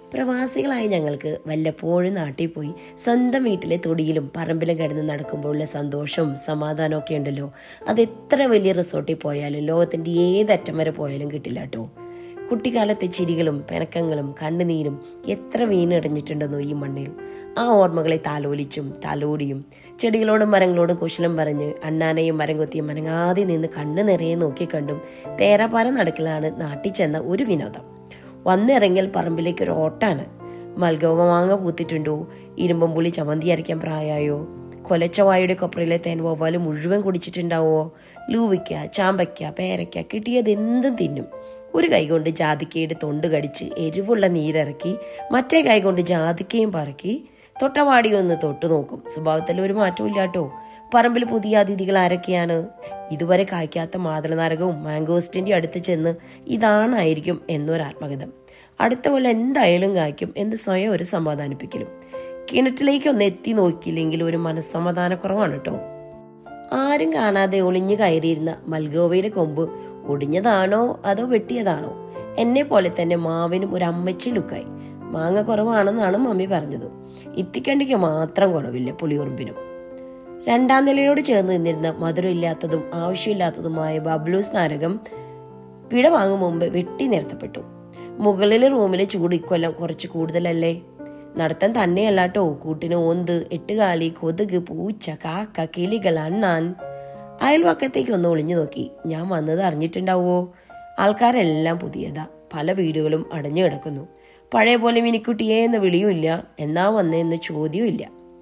പ്രവാസികളായ ഞങ്ങൾക്ക് വല്ലപ്പോഴും നാട്ടിൽ പോയി സ്വന്തം വീട്ടിലെ തൊടിയിലും പറമ്പിലും കിടന്ന് നടക്കുമ്പോഴുള്ള സന്തോഷവും സമാധാനവും ഒക്കെ ഉണ്ടല്ലോ അത് എത്ര വലിയ റിസോർട്ടിൽ പോയാലും ലോകത്തിൻ്റെ ഏതറ്റം വരെ പോയാലും കിട്ടില്ല കേട്ടോ കുട്ടിക്കാലത്തെ ചിരികളും പിണക്കങ്ങളും കണ്ണുനീരും എത്ര വീണടിഞ്ഞിട്ടുണ്ടെന്നോ ഈ മണ്ണിൽ ആ ഓർമ്മകളെ താലോലിച്ചും തലോടിയും ചെടികളോടും മരങ്ങളോടും കുശലം പറഞ്ഞ് അണ്ണാനെയും മരം കൊത്തിയും മനങ്ങാതെ നിന്ന് കണ്ണു നിറയെ നോക്കിക്കണ്ടും തേരാപ്പാര നടക്കലാണ് നാട്ടിൽ ചെന്ന ഒരു വിനോദം വന്നിറങ്ങിയാൽ പറമ്പിലേക്ക് ഒരു ഓട്ടാണ് മൽഗോവ മാങ്ങ പൂത്തിട്ടുണ്ടോ ഇരുമ്പം പുളി ചമന്തി അരയ്ക്കാൻ പ്രായമായോ കൊലച്ചവായുടെ കൊപ്രയിലെ തേൻ വവ്വാല് മുഴുവൻ കുടിച്ചിട്ടുണ്ടാവോ ലൂവിക്ക ചാമ്പയ്ക്ക പേരയ്ക്ക കിട്ടിയത് എന്തും തിന്നും ഒരു കൈ കൊണ്ട് ജാതിക്കയുടെ തൊണ്ട് കടിച്ച് എരിവുള്ള നീരിറക്കി മറ്റേ കൈ കൊണ്ട് ജാതിക്കയും പറക്കി തൊട്ടവാടി ഒന്ന് തൊട്ടു നോക്കും സ്വഭാവത്തിൽ ഒരു മാറ്റവും ഇല്ലാട്ടോ പറമ്പിൽ പുതിയ അതിഥികൾ ആരൊക്കെയാണ് ഇതുവരെ കായ്ക്കാത്ത മാതളനാരകവും മാംഗോസ്റ്റിന്റെ അടുത്ത് ചെന്ന് ഇതാണായിരിക്കും എന്നൊരാത്മകഥം അടുത്ത കൊല്ലം എന്തായാലും കായ്ക്കും എന്ന് സ്വയം ഒരു സമാധാനിപ്പിക്കലും കിണറ്റിലേക്ക് ഒന്ന് എത്തി നോക്കിയില്ലെങ്കിൽ ഒരു മനസ്സമാധാനക്കുറവാണ് കേട്ടോ ആരും കാണാതെ ഒളിഞ്ഞു കയറിയിരുന്ന മൽഗോവയുടെ കൊമ്പ് ഒടിഞ്ഞതാണോ അതോ വെട്ടിയതാണോ എന്നെ പോലെ തന്നെ മാവിനും ഒരു അമ്മച്ചി ലുക്കായി മാങ്ങ കുറവാണെന്നാണ് മമ്മി പറഞ്ഞത് ഇത്തിക്കണ്ടിക്ക് മാത്രം കുറവില്ല പുളിയുറുമ്പിനും രണ്ടാം നിലയോട് ചേർന്ന് നിന്നിരുന്ന മധുരമില്ലാത്തതും ആവശ്യമില്ലാത്തതുമായ ബബ്ലൂസ് നാരകം പിഴ വാങ്ങും മുമ്പ് വെട്ടി നിരത്തപ്പെട്ടു മുകളിലെ റൂമിലെ ചൂട് ഇക്കൊല്ലം കുറച്ച് കൂടുതലല്ലേ നടത്തം തന്നെയല്ലാട്ടോ കൂട്ടിന് ഓന്ത് എട്ടുകാലി കൊതുക് പൂച്ച കാക്ക കിളികൾ അണ്ണാൻ അയൽവക്കത്തേക്ക് ഒന്ന് ഒളിഞ്ഞു നോക്കി ഞാൻ വന്നത് അറിഞ്ഞിട്ടുണ്ടാവോ ആൾക്കാരെല്ലാം പുതിയതാ പല വീടുകളും അടഞ്ഞു കിടക്കുന്നു പഴയ പോലെ മിനിക്കുട്ടിയേ എന്ന വിളിയുമില്ല എന്നാ വന്നേന്ന് ചോദ്യവും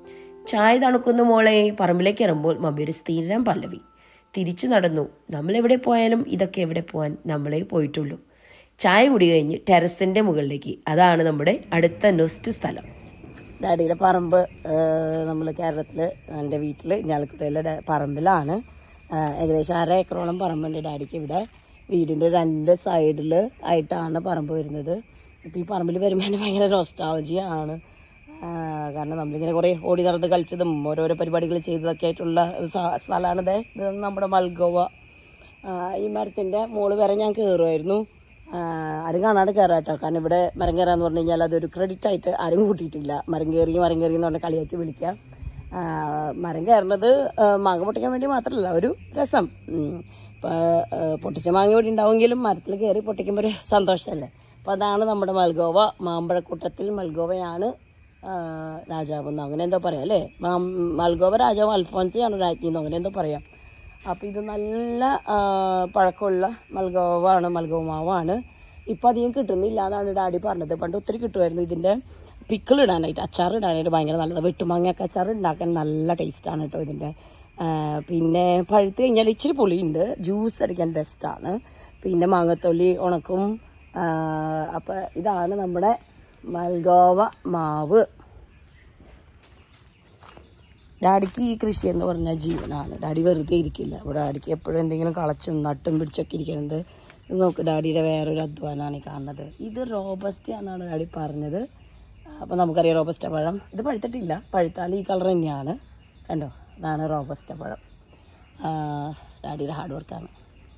ചായ തണുക്കുന്നു മോളെ പറമ്പിലേക്ക് ഇറങ്ങുമ്പോൾ മമ്മിയുടെ സ്ഥിരം പല്ലവി തിരിച്ചു നടന്നു നമ്മൾ എവിടെ പോയാലും ഇതൊക്കെ എവിടെ പോകാൻ നമ്മളെ പോയിട്ടുള്ളൂ ചായ കുടി കഴിഞ്ഞ് ടെറസിന്റെ മുകളിലേക്ക് അതാണ് നമ്മുടെ അടുത്ത നൊസ്റ്റ് സ്ഥലം ഡാഡിയുടെ പറമ്പ് നമ്മൾ കേരളത്തിൽ എൻ്റെ വീട്ടിൽ ഞാലക്കുട്ടയിലെ ഡാ- പറമ്പിലാണ് ആ, ഏകദേശം അര ഏക്കറോളം പറമ്പുണ്ട് ഡാഡിക്ക് ഇവിടെ വീടിൻ്റെ രണ്ട് സൈഡിൽ ആയിട്ടാണ് പറമ്പ് വരുന്നത് ഇപ്പോൾ ഈ പറമ്പിൽ വരുമ്പോൾ തന്നെ ഭയങ്കര നൊസ്റ്റാളജിയ ആണ് ആ, കാരണം നമ്മളിങ്ങനെ കുറേ ഓടി നടന്ന് കളിച്ചതും ഓരോരോ പരിപാടികൾ ചെയ്തതൊക്കെ ആയിട്ടുള്ള ഒരു സ്ഥ- സ്ഥലമാണിത് ഇത് നമ്മുടെ മൽഗോവ ആ, ഈ മരത്തിൻ്റെ മുകളിൽ വരെ ഞാൻ കയറുമായിരുന്നു ആരും കാണാണ്ട് കയറാം കേട്ടോ കാരണം ഇവിടെ മരം കയറാന്ന് പറഞ്ഞു കഴിഞ്ഞാൽ അതൊരു ക്രെഡിറ്റ് ആയിട്ട് ആരും കൂട്ടിയിട്ടില്ല മരം കയറി മരം കയറി എന്ന് പറഞ്ഞാൽ കളിയാക്കി വിളിക്കാം ആ, മരം കയറുന്നത് ആ, മാങ്ങ പൊട്ടിക്കാൻ വേണ്ടി മാത്രമല്ല ഒരു രസം ഉം. ഇപ്പൊ ആ, പൊട്ടിച്ച മാങ്ങ ഇവിടെ ഉണ്ടാവുമെങ്കിലും മരത്തിൽ കയറി പൊട്ടിക്കുമ്പോൾ ഒരു സന്തോഷമല്ലേ അപ്പം അതാണ് നമ്മുടെ മൽഗോവ മാമ്പഴക്കൂട്ടത്തിൽ മൽഗോവയാണ് ആ, രാജാവ് എന്ന് അങ്ങനെ എന്തോ പറയാം അല്ലേ മാം- മൽഗോവ രാജാവ് അൽഫോൻസിയാണ് രാജ്ഞി എന്ന് അങ്ങനെ എന്തോ പറയാം അപ്പോൾ ഇത് നല്ല ആ, പഴക്കമുള്ള മൽഗോവാണ് മൽഗോവ മാവാണ് ഇപ്പം അധികം കിട്ടുന്നില്ല എന്നാണ് ഡാഡി പറഞ്ഞത് പണ്ട് ഒത്തിരി കിട്ടുമായിരുന്നു ഇതിൻ്റെ പിക്കിൾ ഇടാനായിട്ട് അച്ചാർ ഇടാനായിട്ട് ഭയങ്കര നല്ലതാണ് വെട്ടുമാങ്ങയൊക്കെ അച്ചാർ ഉണ്ടാക്കാൻ നല്ല ടേസ്റ്റാണ് കേട്ടോ ഇതിൻ്റെ ആ, പിന്നെ പഴുത്ത് കഴിഞ്ഞാൽ ഇച്ചിരി പുളിയുണ്ട് ജ്യൂസ് അടിക്കാൻ ബെസ്റ്റാണ് പിന്നെ മാങ്ങത്തൊലി ഉണക്കും അപ്പം ഇതാണ് നമ്മുടെ മൽഗോവ മാവ് ഡാഡിക്ക് ഈ കൃഷി എന്ന് പറഞ്ഞാൽ ജീവനാണ് ഡാഡി വെറുതെ ഇരിക്കില്ല ഇവിടെ ഡാഡിക്ക് എപ്പോഴും എന്തെങ്കിലും കളച്ചും നട്ടും പിടിച്ചൊക്കെ ഇരിക്കുന്നത് ഇത് നോക്ക് ഡാഡിയുടെ വേറൊരു അധ്വാനമാണ് ഈ കാണുന്നത് ഇത് റോബസ്റ്റ എന്നാണ് ഡാഡി പറഞ്ഞത് അപ്പോൾ നമുക്കറിയാം റോബസ്റ്റ പഴം ഇത് പഴുത്തിട്ടില്ല പഴുത്താൽ ഈ കളർ തന്നെയാണ് കണ്ടോ ഇതാണ് റോബസ്റ്റ പഴം ആ, ഡാഡിയുടെ ഹാർഡ് വർക്കാണ്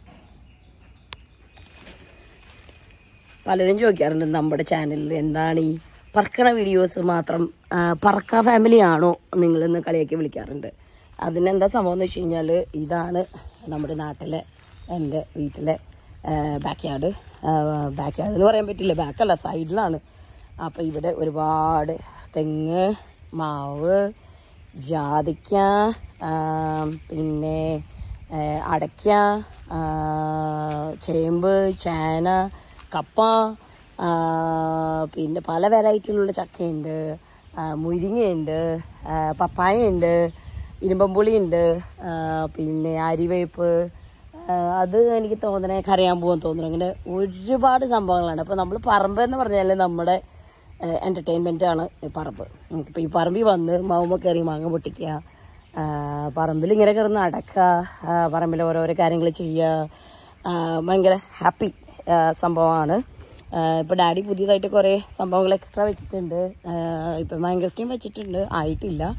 പലരും ചോദിക്കാറുണ്ട് നമ്മുടെ ചാനലിൽ എന്താണ് ഈ പറക്കണ വീഡിയോസ് മാത്രം ആ, പറക്ക ഫാമിലി ആണോ നിങ്ങളിന്ന് കളിയാക്കി വിളിക്കാറുണ്ട് അതിനെന്താ സംഭവം എന്ന് വെച്ച് കഴിഞ്ഞാൽ ഇതാണ് നമ്മുടെ നാട്ടിലെ എൻ്റെ വീട്ടിലെ ബാക്ക് യാർഡ് ബാക്ക് യാർഡ് എന്ന് പറയാൻ പറ്റില്ല ബാക്കല്ല സൈഡിലാണ് അപ്പോൾ ഇവിടെ ഒരുപാട് തെങ്ങ് മാവ് ജാതിക്ക ആ, പിന്നെ ആ, അടയ്ക്ക ആ, ചേമ്പ് ചേന കപ്പ ആ, പിന്നെ പല വെറൈറ്റിയിലുള്ള ചക്കയുണ്ട് ആ, മുരിങ്ങയുണ്ട് ആ, പപ്പായയുണ്ട് ഇരുമ്പമ്പുളിയുണ്ട് ആ, പിന്നെ അരിവേപ്പ് ആ, അത് എനിക്ക് തോന്നണേ കരയാൻ പോകാൻ തോന്നുന്നു അങ്ങനെ ഒരുപാട് സംഭവങ്ങളാണ് അപ്പോൾ നമ്മൾ പറമ്പ് എന്ന് പറഞ്ഞാൽ നമ്മുടെ എൻ്റർടൈൻമെൻ്റ് ആണ് ഈ പറമ്പ് ഇപ്പോൾ ഈ പറമ്പിൽ വന്ന് മാവുമ്മ കയറി മാങ്ങ പൊട്ടിക്കുക ആ, പറമ്പിൽ ഇങ്ങനെ കിടന്ന് അടക്കുക ആ, പറമ്പിൽ ഓരോരോ കാര്യങ്ങൾ ചെയ്യുക ആ, ഭയങ്കര ഹാപ്പി സംഭവമാണ് ഇപ്പോൾ ഡാഡി പുതിയതായിട്ട് കുറേ സംഭവങ്ങൾ എക്സ്ട്രാ വെച്ചിട്ടുണ്ട് ഇപ്പം മാംഗോസ്റ്റീൻ വെച്ചിട്ടുണ്ട് ആയിട്ടില്ല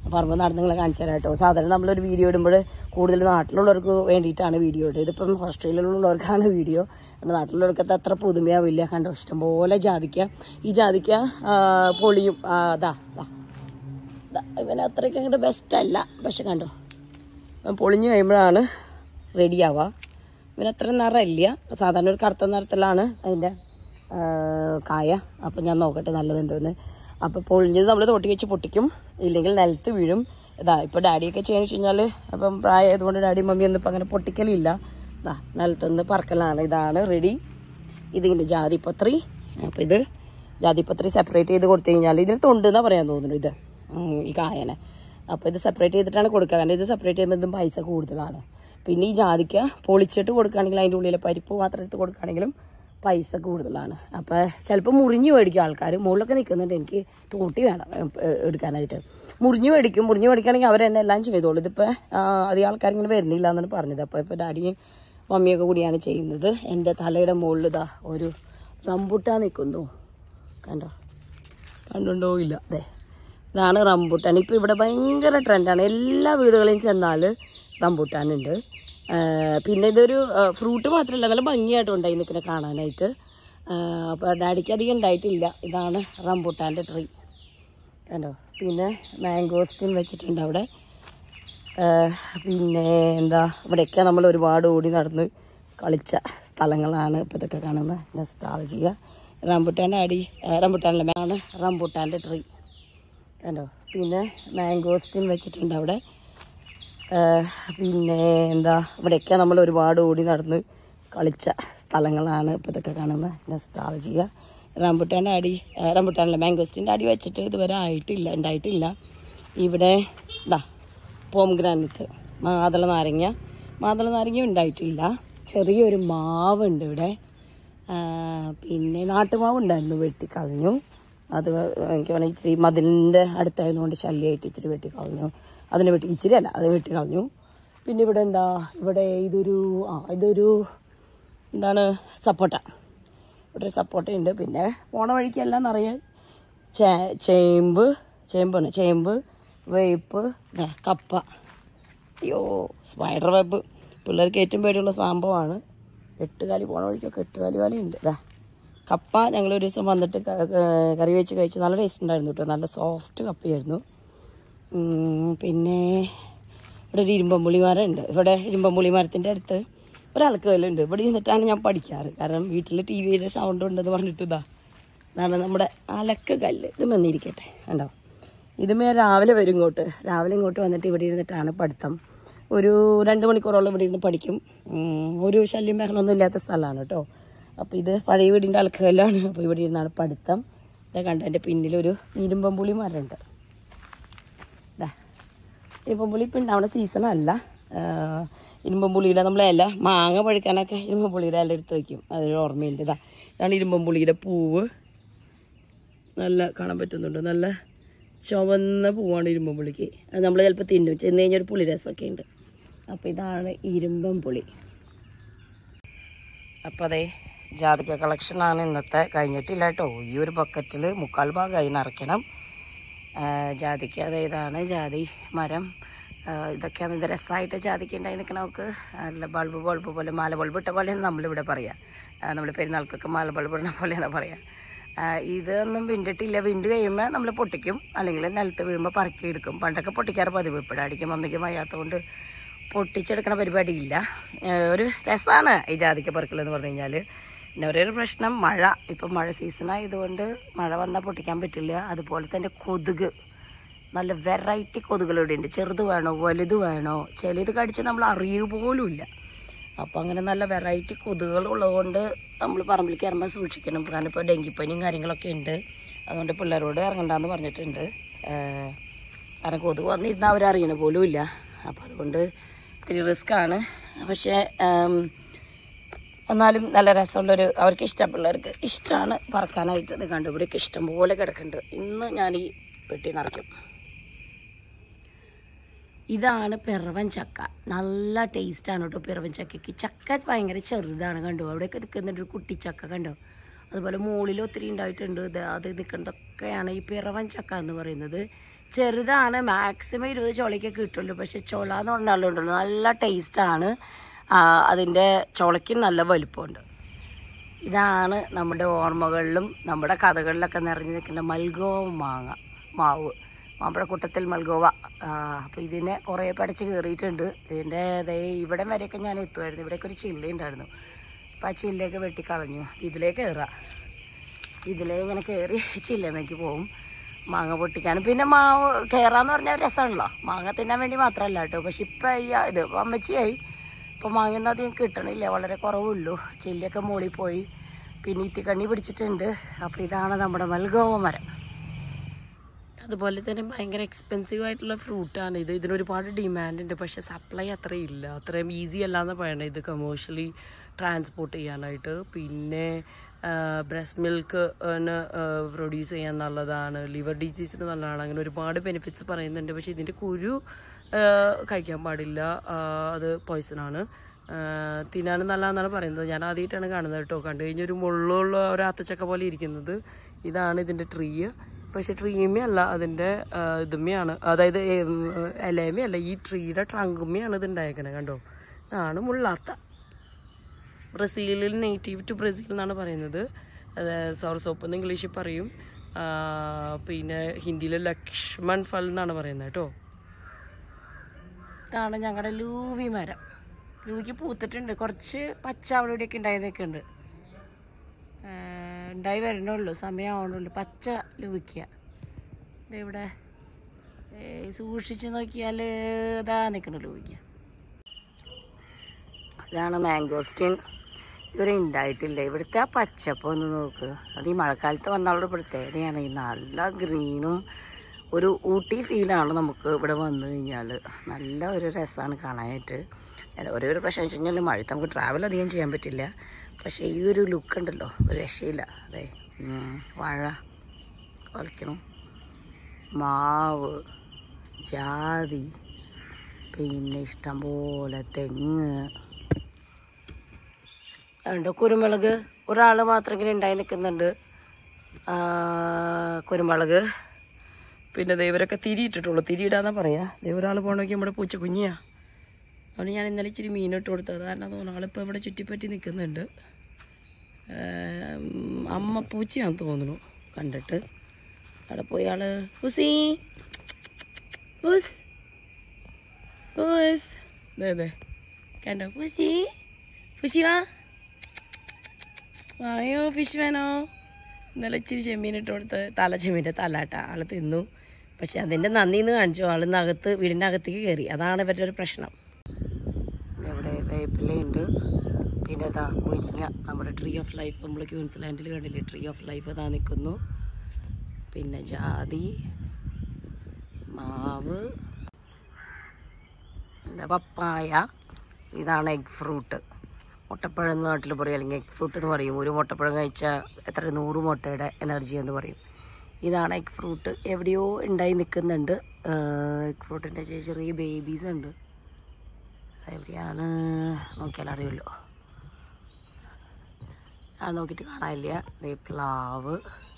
പറമ്പ് നടന്ന് നിങ്ങളെ കാണിച്ചു തരാം കേട്ടോ സാധാരണ നമ്മളൊരു വീഡിയോ ഇടുമ്പോൾ കൂടുതൽ നാട്ടിലുള്ളവർക്ക് വേണ്ടിയിട്ടാണ് വീഡിയോ ഇടുക ഇതിപ്പം ഓസ്ട്രേലിയയിലുള്ളവർക്കാണ് വീഡിയോ നമ്മുടെ നാട്ടിലുള്ളവർക്ക് അത് അത്ര പുതുമയാവില്ല കണ്ടോ ഇഷ്ടംപോലെ ജാതിക്ക ഈ ജാതിക്ക ആ, പൊളിയും ആ, ദാ ദാ ദാ, ഇവന് അത്രയ്ക്ക് അങ്ങോട്ട് ബെസ്റ്റ് അല്ല പക്ഷെ കണ്ടോ ഇവൻ പൊളിഞ്ഞു കഴിയുമ്പോഴാണ് റെഡിയാവുക ഇവന് അത്ര നിറമില്ല സാധാരണ ഒരു കറുത്ത നിറത്തിലാണ് അതിൻ്റെ ആ, കായ അപ്പം ഞാൻ നോക്കട്ടെ നല്ലതുണ്ടോ എന്ന് അപ്പോൾ പൊളിഞ്ഞത് നമ്മൾ തോട്ടി വെച്ച് പൊട്ടിക്കും ഇല്ലെങ്കിൽ നിലത്ത് വീഴും ഇതാ ഇപ്പോൾ ഡാഡിയൊക്കെ ചെയ്യുന്ന വെച്ച് കഴിഞ്ഞാൽ അപ്പം പ്രായമായതുകൊണ്ട് ഡാഡി മമ്മി ഒന്നും ഇപ്പം അങ്ങനെ പൊട്ടിക്കലില്ല ഇതാ നിലത്തുനിന്ന് പറക്കലാണ് ഇതാണ് റെഡി ഇതിൻ്റെ ജാതിപത്രി അപ്പോൾ ഇത് ജാതിപത്രി സെപ്പറേറ്റ് ചെയ്ത് കൊടുത്തു കഴിഞ്ഞാൽ ഇതിന് തൊണ്ടെന്നാണ് പറയാൻ തോന്നുന്നു ഇത് ഉം, ഈ കായനെ അപ്പോൾ ഇത് സെപ്പറേറ്റ് ചെയ്തിട്ടാണ് കൊടുക്കുക കാരണം ഇത് സെപ്പറേറ്റ് ചെയ്യുമ്പോൾ ഇതും പൈസ കൂടുതലാണ് പിന്നെ ഈ ജാതിക്ക പൊളിച്ചിട്ട് കൊടുക്കുകയാണെങ്കിൽ അതിൻ്റെ ഉള്ളിലെ പരിപ്പ് മാത്രം എടുത്ത് കൊടുക്കുകയാണെങ്കിലും പൈസ കൂടുതലാണ് അപ്പോൾ ചിലപ്പോൾ മുറിഞ്ഞ് മേടിക്കും ആൾക്കാർ മുകളിലൊക്കെ നിൽക്കുന്നുണ്ട് എനിക്ക് തോട്ടി വേണം ഏ, ഏ, എടുക്കാനായിട്ട് മുറിഞ്ഞ് മേടിക്കും മുറിഞ്ഞ് മേടിക്കുകയാണെങ്കിൽ അവർ തന്നെ എല്ലാം ചെയ്തോളൂ ഇതിപ്പോൾ അധികം ആൾക്കാർ ഇങ്ങനെ വരുന്നില്ല എന്നാണ് പറഞ്ഞത് അപ്പോൾ ഇപ്പോൾ ഡാഡിയും മമ്മിയൊക്കെ കൂടിയാണ് ചെയ്യുന്നത് എൻ്റെ തലയുടെ മുകളിൽ ഇതാ ഒരു റംബുട്ടാൻ നിൽക്കുന്നു കണ്ടോ കണ്ടുണ്ടോ ഇല്ല അതെ ഇതാണ് റംബുട്ടാൻ ഇപ്പോൾ ഇവിടെ ഭയങ്കര ട്രെൻഡാണ് എല്ലാ വീടുകളിലും ചെന്നാൽ റംബുട്ടാൻ ഉണ്ട് പിന്നെ ഇതൊരു ഫ്രൂട്ട് മാത്രമല്ല നല്ല ഭംഗിയായിട്ട് ഉണ്ടായി നിൽക്കുന്നത് കാണാനായിട്ട് അപ്പോൾ ഡാഡിക്ക് അധികം ഉണ്ടായിട്ടില്ല ഇതാണ് റംബുട്ടാൻ്റെ ട്രീ കണ്ടോ പിന്നെ മാംഗോസ്റ്റിൻ വെച്ചിട്ടുണ്ട് അവിടെ ആഹ് പിന്നെ എന്താ ഇവിടെയൊക്കെ നമ്മൾ ഒരുപാട് ഓടി നടന്ന് കളിച്ച സ്ഥലങ്ങളാണ് ഇപ്പോൾ ഇതൊക്കെ കാണുമ്പോൾ നെസ്റ്റാൾജിയ റംബുട്ടാൻ്റെ അടി ആഹ് റംബുട്ടാനല്ല ആണ് റംബുട്ടാൻ്റെ ട്രീ കണ്ടോ പിന്നെ മാംഗോസ്റ്റിൻ വെച്ചിട്ടുണ്ട് അവിടെ ആഹ് പിന്നെ എന്താ ഇവിടെയൊക്കെ നമ്മൾ ഒരുപാട് ഓടി നടന്ന് കളിച്ച സ്ഥലങ്ങളാണ് ഇപ്പോൾ ഇതൊക്കെ കാണുമ്പോൾ നെസ്റ്റാൾജിയ റംബുട്ടാൻ്റെ അടി ആഹ് റംബുട്ടാനല്ല മാംഗോസ്റ്റിൻ്റെ അടി വെച്ചിട്ട് ഇതുവരെ ആയിട്ടില്ല ഉണ്ടായിട്ടില്ല ഇവിടെ ഇതാ പോംഗ്രാനറ്റ് മാതള നാരങ്ങ മാതള നാരങ്ങ ഉണ്ടായിട്ടില്ല ചെറിയൊരു മാവുണ്ട് ഇവിടെ ആ, പിന്നെ നാട്ടുമാവ് ഉണ്ടായിരുന്നു വെട്ടിക്കളഞ്ഞു അത് എനിക്ക് വേണമെങ്കിൽ ഇച്ചിരി മതിലിൻ്റെ അടുത്തായതുകൊണ്ട് ശല്യമായിട്ട് ഇച്ചിരി വെട്ടിക്കളഞ്ഞു അതിനെ വെട്ടി ഇച്ചിരി അല്ല അത് വെട്ടിക്കളഞ്ഞു പിന്നെ ഇവിടെ എന്താ ഇവിടെ ഇതൊരു ആ ഇതൊരു എന്താണ് സപ്പോട്ട ഇവിടെ ഒരു സപ്പോട്ടയുണ്ട് പിന്നെ പോണ വഴിക്കെല്ലാം നിറയെ ചേ ചേമ്പ് ചേമ്പാണ് ചേമ്പ് വേപ്പ് ദാ കപ്പ അയ്യോ സ്പൈഡർ വെബ് പിള്ളേർക്ക് ഏറ്റവും പേടിയുള്ള സംഭവമാണ് എട്ടുകാലി പോണ വഴിക്കൊക്കെ എട്ടുകാലി വലയുണ്ട് ഇതാ കപ്പ ഞങ്ങൾ ഒരു ദിവസം വന്നിട്ട് ക- ക- കറി വെച്ച് കഴിച്ചു നല്ല ടേസ്റ്റ് ഉണ്ടായിരുന്നു കേട്ടോ നല്ല സോഫ്റ്റ് കപ്പയായിരുന്നു ഉം, പിന്നെ ഇവിടെ ഒരു ഇരുമ്പമ്പുളി മരം ഉണ്ട് ഇവിടെ ഇരുമ്പമ്പുളി മരത്തിൻ്റെ അടുത്ത് ഒരാൾക്ക് കല്ലുണ്ട് ഇവിടെ ഇരുന്നിട്ടാണ് ഞാൻ പഠിക്കാറ് കാരണം വീട്ടിൽ ടി വിയുടെ സൗണ്ട് ഉണ്ടെന്ന് പറഞ്ഞിട്ട് ഇതാ ഇതാണ് നമ്മുടെ അലക്ക് കല്ല് ഇത് വന്നിരിക്കട്ടെ കണ്ടോ ഇതുമേ രാവിലെ വരും ഇങ്ങോട്ട് രാവിലെ ഇങ്ങോട്ട് വന്നിട്ട് ഇവിടെ ഇരുന്നിട്ടാണ് പഠിത്തം ഒരു രണ്ട് മണിക്കൂറോളം ഇവിടെ ഇരുന്ന് പഠിക്കും ഉം, ഒരു ശല്യം ബഹളമൊന്നും ഇല്ലാത്ത സ്ഥലമാണ് കേട്ടോ അപ്പോൾ ഇത് പഴയ വീടിൻ്റെ അലക്കുകല്ലാണ് അപ്പോൾ ഇവിടെ ഇരുന്നാണ് പഠിത്തം ഇതാ കണ്ട എൻ്റെ പിന്നിലൊരു ഇരുമ്പമ്പുളി മരമുണ്ട് ഇതാ ഇരുമ്പമ്പുളി ഇപ്പം ഉണ്ടാവുന്ന സീസൺ അല്ല ഇരുമ്പമ്പുളിയുടെ നമ്മളെ ഇല മാങ്ങ പഴുക്കാനൊക്കെ ഇരുമ്പമ്പുളിയുടെ ഇല എടുത്ത് വയ്ക്കും അതൊരു ഓർമ്മയുണ്ട് ഇതാ ഇതാണ് ഇരുമ്പമ്പുളിയുടെ പൂവ് നല്ല കാണാൻ പറ്റുന്നുണ്ട് നല്ല ചുവന്ന പൂവാണ് ഇരുമ്പുളിക്ക് അത് നമ്മൾ ചിലപ്പോൾ തിന്നും ചെന്ന് കഴിഞ്ഞാൽ ഒരു പുളി രസമൊക്കെ ഉണ്ട് അപ്പോൾ ഇതാണ് ഇരുമ്പം പുളി അപ്പോൾ അതെ ജാതിക്ക കളക്ഷനാണ് ഇന്നത്തെ കഴിഞ്ഞിട്ടില്ല കേട്ടോ ഈ ഒരു ബക്കറ്റിൽ മുക്കാൽ ഭാഗമായി നിറയ്ക്കണം ആ, ജാതിക്ക അതെ ഇതാണ് ജാതി മരം ആ, ഇതൊക്കെയാണ് ഇത് രസമായിട്ട് ജാതിക്ക ഉണ്ടായി നിൽക്കണ നമുക്ക് നല്ല ബൾബ് ബൾബ് പോലെ മാല ബൾബ് ഇട്ട പോലെയാണ് നമ്മളിവിടെ പറയുക നമ്മൾ പെരുന്നാൾക്കൊക്കെ മാല ബൾബ് ഇടുന്ന പോലെയാണ് പറയുക ആ, ഇതൊന്നും വിണ്ടിട്ടില്ല വിണ്ട് കഴിയുമ്പോൾ നമ്മൾ പൊട്ടിക്കും അല്ലെങ്കിൽ നിലത്ത് വീഴുമ്പോൾ പറക്കി എടുക്കും പണ്ടൊക്കെ പൊട്ടിക്കാറ് പതിവ് ഇപ്പോഴായിരിക്കും മമ്മിക്ക് വയ്യാത്തതുകൊണ്ട് പൊട്ടിച്ചെടുക്കണ പരിപാടിയില്ല ആ, ഒരു രസമാണ് ഈ ജാതിക്ക പറിക്കൽ എന്ന് പറഞ്ഞു കഴിഞ്ഞാൽ പിന്നെ ഒരേ ഒരു പ്രശ്നം മഴ ഇപ്പം മഴ സീസൺ ആയതുകൊണ്ട് മഴ വന്നാൽ പൊട്ടിക്കാൻ പറ്റില്ല അതുപോലെ തന്നെ കൊതുക് നല്ല വെറൈറ്റി കൊതുകുകൾ ഇവിടെ ഉണ്ട് ചെറുത് വേണോ വലുത് വേണോ ചിലത് കടിച്ച് നമ്മൾ അറിയു പോലും ഇല്ല അപ്പോൾ അങ്ങനെ നല്ല വെറൈറ്റി കൊതുകുകൾ ഉള്ളതുകൊണ്ട് നമ്മൾ പറമ്പിലേക്ക് ഇറങ്ങാൻ സൂക്ഷിക്കണം കാരണം ഇപ്പോൾ ഡെങ്കിപ്പനിയും കാര്യങ്ങളൊക്കെ ഉണ്ട് അതുകൊണ്ട് പിള്ളേരോട് ഇറങ്ങണ്ടെന്ന് പറഞ്ഞിട്ടുണ്ട് ഏഹ് കാരണം കൊതുക് വന്നിരുന്നാൽ അവരറിയണ പോലും ഇല്ല അപ്പോൾ അതുകൊണ്ട് ഇത്തിരി റിസ്ക് ആണ് പക്ഷേ ഏം, എന്നാലും നല്ല രസമുള്ളൊരു അവർക്ക് ഇഷ്ടം പിള്ളേർക്ക് ഇഷ്ടമാണ് പറക്കാനായിട്ട് ഇത് കണ്ടു ഇവിടെയൊക്കെ ഇഷ്ടം പോലെ കിടക്കുന്നുണ്ട് ഇന്ന് ഞാൻ ഈ പെട്ടി നിറയ്ക്കും ഇതാണ് പിറവൻ ചക്ക നല്ല ടേസ്റ്റാണ് കേട്ടോ പിറവൻ ചക്കയ്ക്ക് ചക്ക ഭയങ്കര ചെറുതാണ് കണ്ടോ അവിടെയൊക്കെ നിൽക്കുന്നുണ്ട് ഒരു കുട്ടി ചക്ക കണ്ടോ അതുപോലെ മുകളിൽ ഒത്തിരി ഉണ്ടായിട്ടുണ്ട് ഇത് അത് നിൽക്കുന്നതൊക്കെയാണ് ഈ പിറവൻ ചക്ക എന്ന് പറയുന്നത് ചെറുതാണ് മാക്സിമം ഇരുപത് ചോളയ്ക്ക് കിട്ടുള്ളൂ പക്ഷെ ചോള എന്ന് പറഞ്ഞാലുണ്ടല്ലോ നല്ല ടേസ്റ്റാണ് അതിൻ്റെ ചോളയ്ക്ക് നല്ല വലിപ്പമുണ്ട് ഇതാണ് നമ്മുടെ ഓർമ്മകളിലും നമ്മുടെ കഥകളിലൊക്കെ നിറഞ്ഞു നിൽക്കുന്ന മൽഗോവ മാങ്ങ മാവ് മാമ്പഴക്കൂട്ടത്തിൽ മൽഗോവ അപ്പോൾ ഇതിനെ കുറേ പടച്ച് കയറിയിട്ടുണ്ട് ഇതിൻ്റെ ദേ ഇവിടെ വരെയൊക്കെ ഞാൻ എത്തുമായിരുന്നു ഇവിടെയൊക്കെ ഒരു ചില്ല ഉണ്ടായിരുന്നു അപ്പോൾ ആ ചില്ലയൊക്കെ വെട്ടിക്കളഞ്ഞു ഇതിലേക്ക് കയറാം ഇതിലേ ഇങ്ങനെ കയറി ചില്ലമ്മയ്ക്ക് പോവും മാങ്ങ പൊട്ടിക്കാനും പിന്നെ മാവ് കയറാന്ന് പറഞ്ഞാൽ രസമാണല്ലോ മാങ്ങ തിന്നാൻ വേണ്ടി മാത്രമല്ല കേട്ടോ പക്ഷെ ഇപ്പം ഈ ഇത് അമ്മച്ചിയായി ഇപ്പം മാങ്ങയൊന്നും അധികം കിട്ടണില്ല വളരെ കുറവുള്ളൂ ചില്ലിയൊക്കെ മുകളിൽ പോയി പിന്നെ ഇത്തിക്കണ്ണി പിടിച്ചിട്ടുണ്ട് അപ്പോൾ ഇതാണ് നമ്മുടെ മൽഗോവ മരം അതുപോലെ തന്നെ ഭയങ്കര എക്സ്പെൻസീവ് ആയിട്ടുള്ള ഫ്രൂട്ടാണ് ഇത് ഇതിന് ഒരുപാട് ഡിമാൻഡ് ഉണ്ട് പക്ഷേ സപ്ലൈ അത്ര ഇല്ല അത്രയും ഈസി അല്ല എന്ന് പറയണത് ഇത് കമേഴ്ഷ്യലി ട്രാൻസ്പോർട്ട് ചെയ്യാനായിട്ട് പിന്നെ ബ്രസ്റ്റ് മിൽക്ക് പ്രൊഡ്യൂസ് ചെയ്യാൻ നല്ലതാണ് ലിവർ ഡിസീസിന് നല്ലതാണ് അങ്ങനെ ഒരുപാട് ബെനിഫിറ്റ്സ് പറയുന്നുണ്ട് പക്ഷേ ഇതിൻ്റെ കുരു ആ, കഴിക്കാൻ പാടില്ല ആ, അത് poison ആണ് തിന്നാനും നല്ലതെന്നാണ് പറയുന്നത് ഞാൻ ആദ്യമായിട്ടാണ് കാണുന്നത് കേട്ടോ കണ്ടു കഴിഞ്ഞാൽ ഒരു മുള്ളുള്ള ഒരു ആത്തച്ചക്ക പോലെ ഇരിക്കുന്നത് ഇതാണ് ഇതിൻ്റെ ട്രീ പക്ഷെ ട്രീമയല്ല അതിൻ്റെ ഇതുമ്മയാണ് അതായത് ഇലയമയല്ല ഈ ട്രീയുടെ ട്രങ്കുമ്മയാണ് ഇത് ഉണ്ടായേക്കണത് കണ്ടോ ഇതാണ് മുള്ളാത്ത ബ്രസീലിൽ നേറ്റീവ് ടു ബ്രസീൽ എന്നാണ് പറയുന്നത് സൗർ സോപ്പ് എന്ന് ഇംഗ്ലീഷിൽ പറയും ആ, പിന്നെ ഹിന്ദിയിൽ ലക്ഷ്മൺ ഫൽ എന്നാണ് പറയുന്നത് കേട്ടോ ഇതാണ് ഞങ്ങളുടെ ലൂവി മരം ലൂവിക്ക് പൂത്തിട്ടുണ്ട് കുറച്ച് പച്ച അവിടെ ഇവിടെയൊക്കെ ഉണ്ടായി നിൽക്കുന്നുണ്ട് ഉണ്ടായി വരണുള്ളൂ സമയമാവണുള്ളൂ പച്ച ലൂവിക്ക ഇവിടെ ഏയ് സൂക്ഷിച്ച് നോക്കിയാൽ ഇതാ നിൽക്കണ ലൂവിക്ക ഇതാണ് മാംഗോസ്റ്റീൻ ഇതുവരെ ഉണ്ടായിട്ടില്ല ഇവിടുത്തെ ആ പച്ചപ്പ് ഒന്ന് നോക്ക് അത് ഈ മഴക്കാലത്ത് വന്നാലുള്ള പ്രത്യേകതയാണ് ഈ നല്ല ഗ്രീനും ഒരു ഊട്ടി ഫീലാണ് നമുക്ക് ഇവിടെ വന്നു കഴിഞ്ഞാൽ നല്ല ഒരു രസമാണ് കാണാനായിട്ട് അത് ഒരേ ഒരു പ്രശ്നം വെച്ച് കഴിഞ്ഞാൽ മഴത്ത് നമുക്ക് ട്രാവൽ അധികം ചെയ്യാൻ പറ്റില്ല പക്ഷേ ഈ ഒരു ലുക്ക് ഉണ്ടല്ലോ ഒരു രക്ഷയില്ല അതെ ഉം, വാഴ കുലയ്ക്കണം മാവ് ജാതി പിന്നെ ഇഷ്ടംപോലെ തെങ്ങ് ഉണ്ട് കുരുമുളക് ഒരാൾ മാത്രം ഇങ്ങനെ ഉണ്ടായി നിൽക്കുന്നുണ്ട് ആ, കുരുമുളക് പിന്നെ ദൈവരൊക്കെ തിരിയിട്ടിട്ടുള്ളൂ തിരിയിടാന്നാ പറയാ ദൈവം ഒരാൾ പോകണമെങ്കിൽ നമ്മുടെ പൂച്ച കുഞ്ഞിയാ അതുകൊണ്ട് ഞാൻ ഇന്നലെ ഇച്ചിരി മീനിട്ട് കൊടുത്തത് കാരണം തോന്നുന്നു ആളിപ്പോൾ ഇവിടെ ചുറ്റിപ്പറ്റി നിൽക്കുന്നുണ്ട് ഏം, അമ്മ പൂച്ചയാന്ന് തോന്നുന്നു കണ്ടിട്ട് അവിടെ പോയി ആള് ഉസി ഉസ് ഉസ് ദേ ദേ കണ്ടോ ഉസി ഉസി വാ വായോ ഫിഷ് വേണോ ഇന്നലെ ഇച്ചിരി ചെമ്മീനിട്ട് കൊടുത്ത് തല ചെമ്മീൻ്റെ തലാട്ട ആൾ തിന്നു പക്ഷെ അതിൻ്റെ നന്ദിന്ന് കാണിച്ചു ആൾ നകത്ത് വീടിൻ്റെ അകത്തേക്ക് കയറി അതാണ് ഇവരുടെ ഒരു പ്രശ്നം ഇവിടെ വേപ്പിലയുണ്ട് പിന്നെ ഇതാ മുരിങ്ങ നമ്മുടെ ട്രീ ഓഫ് ലൈഫ് നമ്മൾ ക്യൂൻസ്ലാൻഡിൽ കണ്ടില്ലേ ട്രീ ഓഫ് ലൈഫ് ഇതാ നിൽക്കുന്നു പിന്നെ ജാതി മാവ് എന്താ പപ്പായ ഇതാണ് എഗ് ഫ്രൂട്ട് മുട്ടപ്പഴം എന്ന് നാട്ടിൽ പറയും അല്ലെങ്കിൽ എഗ് ഫ്രൂട്ട് എന്ന് പറയും ഒരു മുട്ടപ്പഴം കഴിച്ചാൽ എത്ര നൂറ് മുട്ടയുടെ എനർജി എന്ന് പറയും ഇതാണ് എഗ് ഫ്രൂട്ട് എവിടെയോ ഉണ്ടായി നിൽക്കുന്നുണ്ട് എഗ് ഫ്രൂട്ടിൻ്റെ ചെറിയ ബേബീസ് ഉണ്ട് എവിടെയാണ് നോക്കിയാൽ അറിയുമല്ലോ ആ നോക്കിയിട്ട് കാണാനില്ല ദേ പ്ലാവ്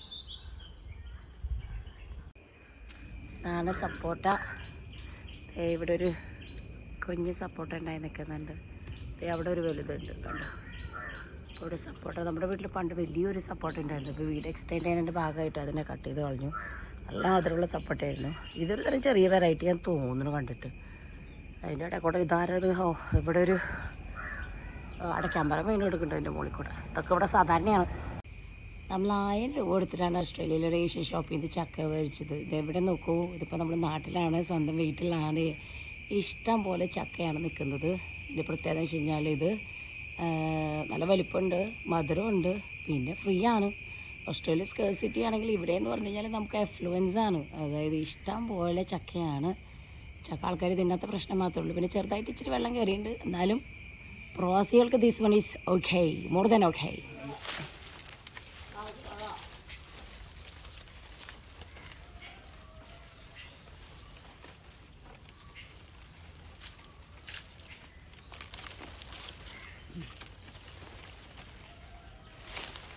ഇതാണ് സപ്പോട്ട ദേ ഇവിടെ ഒരു കുഞ്ഞ് സപ്പോട്ട ഉണ്ടായി നിൽക്കുന്നുണ്ട് ദേ അവിടെ ഒരു വലുതുണ്ട് കണ്ടോ അപ്പോൾ ഇവിടെ സപ്പോട്ട നമ്മുടെ വീട്ടിൽ പണ്ട് വലിയൊരു സപ്പോട്ട ഉണ്ടായിരുന്നു ഇപ്പോൾ വീട് എക്സ്റ്റെൻഡ് ചെയ്യുന്നതിൻ്റെ ഭാഗമായിട്ട് അതിനെ കട്ട് ചെയ്ത് കളഞ്ഞു നല്ല അതിലുള്ള സപ്പോട്ടയായിരുന്നു ഇതൊരു തരം ചെറിയ വെറൈറ്റി ഞാൻ തോന്നുന്നു കണ്ടിട്ട് അതിൻ്റെ ഇടയിൽ കൂടെ ഇതാരത് ഓ ഇവിടെ ഒരു അടയ്ക്കാമ്പറ മീൻ എടുക്കുന്നുണ്ട് അതിൻ്റെ മുകളിൽ കൂടെ ഇതൊക്കെ ഇവിടെ സാധാരണയാണ് നമ്മൾ ആയിരം രൂപ കൊടുത്തിട്ടാണ് ഓസ്ട്രേലിയയിലെ ഒരു ഏഷ്യൻ ഷോപ്പിൽ നിന്ന് ചക്ക മേടിച്ചത് ഇത് എവിടെ നോക്കൂ ഇതിപ്പോൾ നമ്മുടെ നാട്ടിലാണ് സ്വന്തം വീട്ടിലാണ് ഇഷ്ടം പോലെ ചക്കയാണ് നിൽക്കുന്നത് ഇതിൻ്റെ പ്രത്യേകത എന്ന് വെച്ച് കഴിഞ്ഞാൽ ഇത് ആ, നല്ല വലിപ്പമുണ്ട് മധുരമുണ്ട് പിന്നെ ഫ്രീ ആണ് ഓസ്ട്രേലിയ സ്കേഴ്സിറ്റി ആണെങ്കിൽ ഇവിടെ എന്ന് പറഞ്ഞു കഴിഞ്ഞാൽ നമുക്ക് എഫ്ലുവൻസ് ആണ് അതായത് ഇഷ്ടം പോലെ ചക്കയാണ് ചക്ക ആൾക്കാർ തിന്നാത്ത പ്രശ്നം മാത്രമേ ഉള്ളൂ പിന്നെ ചെറുതായിട്ട് ഇച്ചിരി വെള്ളം കയറിയിട്ടുണ്ട് എന്നാലും പ്രവാസികൾക്ക് this one is okay more than okay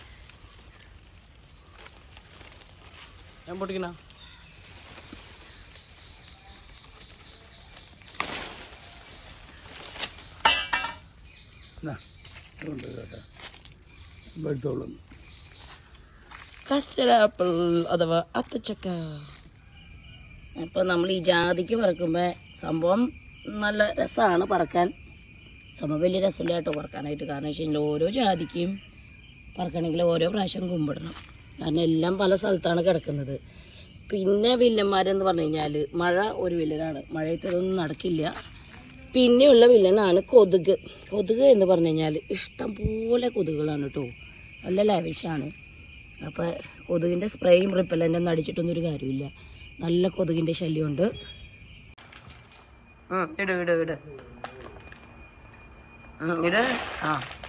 ഞാൻ പൊട്ടിക്കണ ഉണ്ട് കേട്ടോ എടുത്തോളും കസ്റ്റഡ് ആപ്പിൾ അഥവാ അത്തച്ചക്ക അപ്പോൾ നമ്മൾ ഈ ജാതിക്ക് പറക്കുമ്പോൾ സംഭവം നല്ല രസമാണ് പറക്കാൻ സംഭവം വലിയ രസമില്ല കേട്ടോ പറക്കാനായിട്ട് കാരണം വെച്ച് കഴിഞ്ഞാൽ ഓരോ ജാതിക്കും പറക്കണമെങ്കിൽ ഓരോ പ്രാവശ്യം കുമ്പിടണം കാരണം എല്ലാം പല സ്ഥലത്താണ് കിടക്കുന്നത് പിന്നെ വില്ലന്മാരെന്ന് പറഞ്ഞു കഴിഞ്ഞാൽ മഴ ഒരു വില്ലനാണ് മഴയത്ത് ഇതൊന്നും നടക്കില്ല പിന്നെയുള്ള വില്ലനാണ് കൊതുക് കൊതുക് എന്ന് പറഞ്ഞു കഴിഞ്ഞാൽ ഇഷ്ടം പോലെ കൊതുകുകളാണ് കേട്ടോ നല്ല ലാവിഷാണ് അപ്പോൾ കൊതുകിൻ്റെ സ്പ്രേയും റിപ്പല്ലൻ്റ് ഒന്നും അടിച്ചിട്ടൊന്നും ഒരു കാര്യമില്ല നല്ല കൊതുകിൻ്റെ ശല്യമുണ്ട് ഉം, ഇട് ഇട് ഇട് ഉം, ഇട് ആ